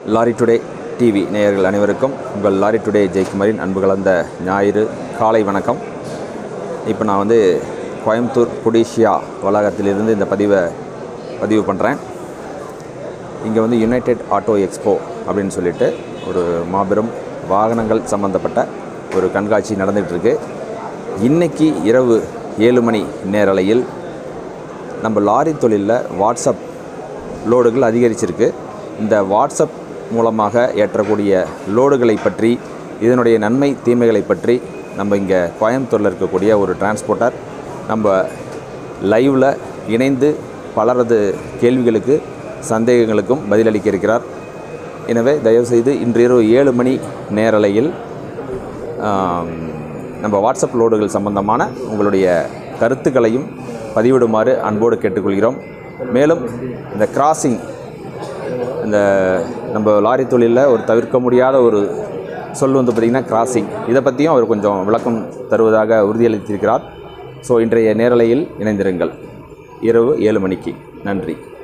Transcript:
lorry today TV நேயர்கள் அனைவருக்கும் உங்கள் லாரி டுடே ஜெயக்குமாரின் அன்பு கலந்த ஞாயிறு காலை வணக்கம் இப்போ நான் வந்து கோயம்புத்தூர் புடிஷியா வளாகத்திலிருந்து இந்த பதிவை பதிவு பண்ணுறேன் இங்கே வந்து யுனைடெட் ஆட்டோ எக்ஸ்போ அப்படின்னு சொல்லிட்டு ஒரு மாபெரும் வாகனங்கள் சம்மந்தப்பட்ட ஒரு கண்காட்சி நடந்துகிட்டு இருக்கு இன்னைக்கு இரவு ஏழு மணி நேரலையில் நம்ம லாரி தொழிலில் வாட்ஸ்அப் லோடுகள் அதிகரிச்சிருக்கு இந்த வாட்ஸ்அப் மூலமாக ஏற்றக்கூடிய லோடுகளை பற்றி இதனுடைய நன்மை தீமைகளை பற்றி நம்ம இங்கே கோயம்புத்தூரில் இருக்கக்கூடிய ஒரு டிரான்ஸ்போர்ட்டர் நம்ம லைவில் இணைந்து பலரது கேள்விகளுக்கு சந்தேகங்களுக்கும் பதிலளிக்க இருக்கிறார் எனவே தயவுசெய்து இன்று இரவு ஏழு மணி நேரலையில் ஆம், நம்ம வாட்ஸ்அப் லோடுகள் சம்பந்தமான உங்களுடைய கருத்துக்களையும் பதிவிடுமாறு அன்போடு கேட்டுக்கொள்கிறோம் மேலும் இந்த கிராசிங் இந்த நம்ம லாரி தொழிலில் ஒரு தவிர்க்க முடியாத ஒரு சொல் வந்து பார்த்திங்கன்னா கிராசிங் இதை பற்றியும் அவர் கொஞ்சம் விளக்கம் தருவதாக உறுதியளித்திருக்கிறார் ஸோ இன்றைய நேரலையில் இணைந்திருங்கள் இரவு ஏழு மணிக்கு நன்றி